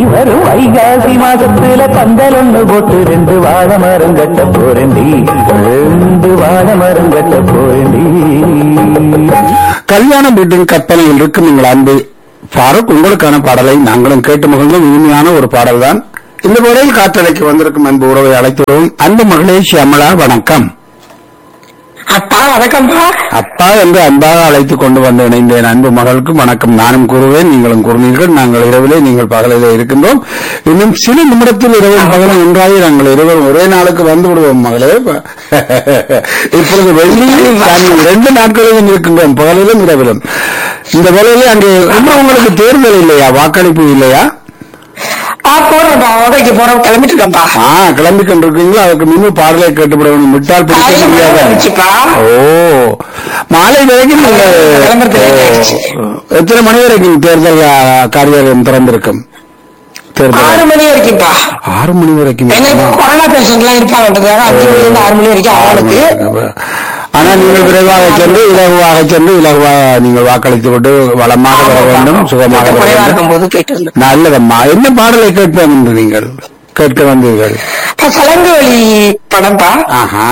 வரும் வைகாசி மாசத்துல பந்தல் ஒண்ணு போட்டு ரெண்டு வாழை மரம் கட்ட போறேன்டி ரெண்டு வாழை மரம் கட்ட போறேன்டி கல்யாண வீட்டின் கற்பனையில் இருக்கும் எங்கள் அன்பு ஃபாரூக் உங்களுக்கான பாடலை நாங்களும் கேட்டு மகிழ்ந்த இனிமையான ஒரு பாடல் தான் இந்த முறையில் காற்றலைக்கு வந்திருக்கும் அன்பு உறவை அழைத்துள்ளோம் அன்பு மகளே ஷியாமளா வணக்கம் அப்பா வணக்கம்ப்பா அப்பா என்று அன்பாக அழைத்துக் கொண்டு வந்து இணைந்த என் அன்பு மகளுக்கும் வணக்கம் நானும் கூறுவேன் நீங்களும் கூறுவீர்கள் நாங்கள் இரவிலே நீங்கள் பகலிலே இருக்கின்றோம் இன்னும் சில நிமிடத்தில் இரவும் பகலும் ஒன்றாகி நாங்கள் இருவரும் ஒரே நாளுக்கு வந்து விடுவோம் மகளே இப்பொழுது வெள்ளியில் நாங்கள் ரெண்டு நாட்களிலும் இருக்கின்றோம் பகலிலும் இரவிலும் இந்த வேளையிலே அங்கே இன்னும் உங்களுக்கு தேர்தல் இல்லையா வாக்களிப்பு இல்லையா ஆ போறேன்ப்பா உதவிக்கு போறோம் கிளம்பிட்டு இருக்கேன்ப்பா ஆ கிளம்பி கொண்டிருக்கீங்களா அதுக்கு முன்பு பாடலை கேட்டுவிட வேண்டும் விட்டால் பிடிக்க காலையில முடியாத வந்துச்சுப்பா. ஓ மாலை வரைக்கும் நீங்க கிளம்புறதுக்கு late ஆயிடுச்சு. ஓ, எத்தனை மணி வரைக்கும் தேர்தல் ஆ, காரியாலயம் திறந்திருக்கும் தேர்தல் ஆறு மணி வரைக்கும்ப்பா ஆறு மணி வரைக்கும் ஏன்னா இப்ப கொரோனா பேஷண்ட் எல்லாம் இருப்பாங்கன்றதுக்காக அஞ்சு மணில இருந்து ஆறு மணி வரைக்கும் அவங்களுக்கு ஆனா நீங்கள் விரைவாக சென்று இலகுவாக சென்று இலகுவாக நீங்கள் வாக்களித்து விட்டு வளமாக வர வேண்டும் சுகமாக வர குறைவா வேண்டும் இருக்கும்போது போயிட்டு இருந்தேன் நல்லதம்மா என்ன பாடலை கேட்போம் என்று நீங்கள் கேட்க வந்தீர்கள் இப்ப சலங்கு வழி படம்ப்பா ஆஹா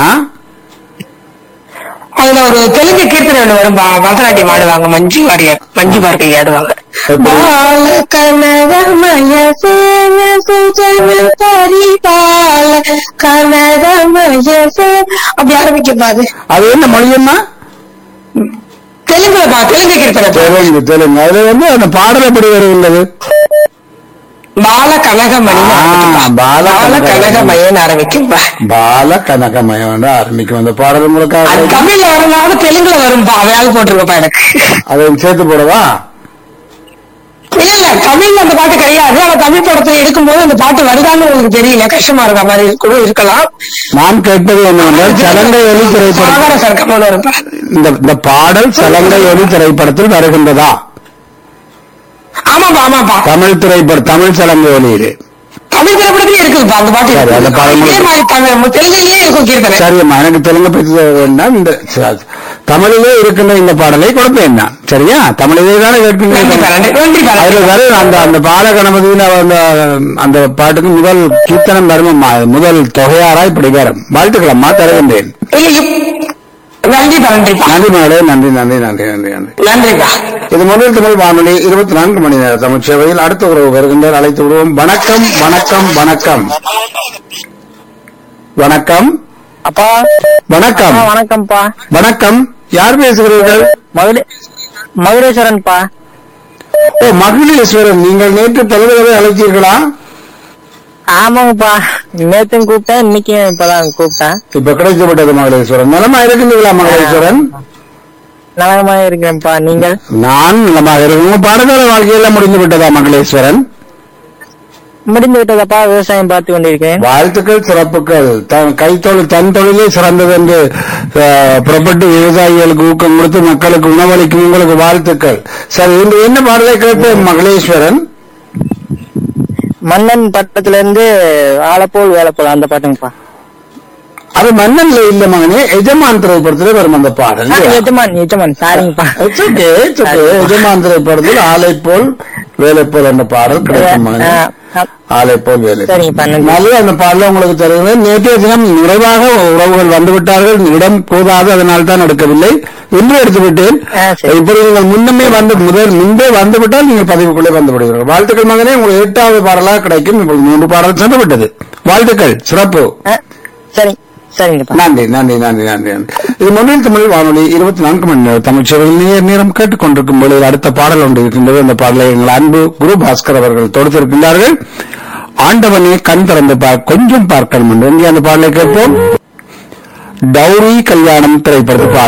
அதுல ஒரு தெலுங்கு கீர்த்தனை ஒண்ணு வரும்பா பரதநாட்டியம் ஆடுவாங்க மஞ்சு வாரியர் மஞ்சு பார்க்கை ஆடுவாங்க எப்படி? பால கனகமய சேன சுஜன பரிபால கனகமய சே அப்படி ஆரம்பிக்கும் அது அது என்ன மொழியம்மா தெலுங்குலப்பா தெலுங்கு கீர்த்தனை தெலுங்கு தெலுங்கு அதுல வந்து அந்த பாடல் எப்படி வருகின்றது பால கனகமணி ஆ, பால பால கனகமணி. கனகமயன்னு ஆரம்பிக்கும்பா பால கனகமயம் வந்து ஆரம்பிக்கும் அந்த பாடல் அது முழுக்க தமிழ்ல வரனால தெலுங்குல வரும்பா வேலை போட்டிருக்கப்பா எனக்கு அதை சேர்த்து போடவா இல்ல இல்ல தமிழ்ல அந்த பாட்டு கிடையாது ஆனா தமிழ் படத்துல எடுக்கும்போது அந்த பாட்டு வருதான்னு உங்களுக்கு தெரியல கஷ்டமா இருக்க மாதிரி கூட இருக்கலாம் நான் கேட்பது என்னவென்றால் சலங்கை ஒலி திரைப்படம் சாகர சர்க்கமான இருப்பா இந்த இந்த பாடல் சலங்கை ஒலி திரைப்படத்தில் வருகின்றதா ஆமாப்பா ஆமாப்பா தமிழ் திரைப்படம் தமிழ் சலங்கை ஒலியிலே தமிழ் திரைப்படத்திலே இருக்குதுப்பா அந்த பாட்டு சரி, அந்த பாடல் இதே மாதிரி தமிழ் தெலுங்குலயே இருக்கும் கீர்த்தனை சரியம்மா எனக்கு தெலுங்கு பற்றி வேண்டாம் இந்த ச- தமிழிலே இருக்கின்ற இந்த பாடலை கொடுப்பேன் நான் சரியா தமிழிலே தானே நன்றிப்பா கேட்பீங்க நன்றி நன்றிப்பா அதுல வர அந்த அந்த பால கணபதியில அந்த அந்த பாட்டுக்கு முதல் கீர்த்தனம் வருமம்மா அது முதல் தொகையாரா இப்படி வரும் வாழ்த்துக்களம்மா தருகின்றேன் இல்ல இப்- நன்றிப்பா நன்றிப்பா நன்றி மகளே நன்றி நன்றி நன்றி நன்றி நன்றி நன்றிப்பா இது முதல் தமிழ் வானொலி இருபத்தி நான்கு மணி நேர தமிழ் சேவையில் அடுத்த உறவு வருகின்றார் அழைத்து விடுவோம் வணக்கம் வணக்கம் வணக்கம் வணக்கம் அப்பா வணக்கம் ஆ, வணக்கம்ப்பா வணக்கம் யார் பேசுகிறீர்கள் மதுரை மதுரேஸ்வரன்ப்பா ஓ மகிழேஸ்வரன் நீங்கள் நேற்று பல தடவை அழைத்தீர்களா ஆமாங்கப்பா நேத்தும் கூப்பிட்டேன் இன்னைக்கும் இப்பதான் கூப்பிட்டேன் இப்ப கிடைத்து விட்டது மகளேஸ்வரன் நலமா இருக்கின்றீங்களா மகளேஸ்வரன் நலமா இருக்கிறேன்ப்பா நீங்கள் நான் நலமாக இருக்கேன் உங்க பாடகால வாழ்க்கையெல்லாம் முடிந்து விட்டதா மகளேஸ்வரன் முடிந்து விட்டதப்பா விவசாயம் பார்த்து கொண்டிருக்கிறேன் வாழ்த்துக்கள் சிறப்புகள் தன் கைத்தொழில் தன் தொழிலே சிறந்தது என்று அஹ், புறப்பட்டு விவசாயிகளுக்கு ஊக்கம் கொடுத்து மக்களுக்கு உணவளிக்கும் உங்களுக்கு வாழ்த்துக்கள் சரி இன்று என்ன பாடலை கேட்பேன் மகளேஸ்வரன் மன்னன் பட்டத்துல இருந்து ஆளப்போல் வேலைப்போல் அந்த பாட்டுங்கப்பா அது மன்னன்ல இல்ல மகனே எஜமான் திரைப்படத்திலே வரும் அந்த பாடல் ஆ, எஜமான் எஜமான் சாரிங்கப்பா It's okay, it's okay. எஜமான் திரைப்படத்தில் ஆலை போல் வேலை போல் என்ற பாடல் கிடைக்கும் மகனே ஆ, ஆ. ஆலை போல் வேலை போல். சரிங்கப்பா, நன்றி. நல்ல அந்த பாடல உங்களுக்கு தருகிறேன் நேற்றைய தினம் நிறைவாக உறவுகள் வந்து விட்டார்கள் இடம் கூடாது அதனால் தான் எடுக்கவில்லை இன்று எடுத்து விட்டேன் ஆ, சரி. இப்படி நீங்கள் முன்னமே வந்து முதல் முன்பே வந்து விட்டால் நீங்கள் பதிவுக்குள்ளே வந்து விடுவீர்கள் வாழ்த்துக்கள் மகனே உங்களுக்கு எட்டாவது பாடலாக கிடைக்கும் இப்பொழுது மூன்று பாடல் சென்று விட்டது வாழ்த்துக்கள் சிறப்பு ஆ, சரி சரிங்கப்பா நன்றி நன்றி நன்றி நன்றி நன்றி இது மொழியில் தமிழ் வானொலி இருபத்தி நான்கு மணி நேரம் தமிழ் சேவையில் நேர் நேரம் கேட்டுக்கொண்டிருக்கும் பொழுது அடுத்த பாடல் ஒன்று இருக்கின்றது அந்த பாடலை எங்கள் அன்பு குரு பாஸ்கர் அவர்கள் தொடுத்திருக்கின்றார்கள் ஆண்டவனே கண் திறந்து பார் கொஞ்சம் பார்க்கணும் என்று இங்கே அந்த பாடலை கேட்போம் டௌரி கல்யாணம் திரைப்படத்து பாடல்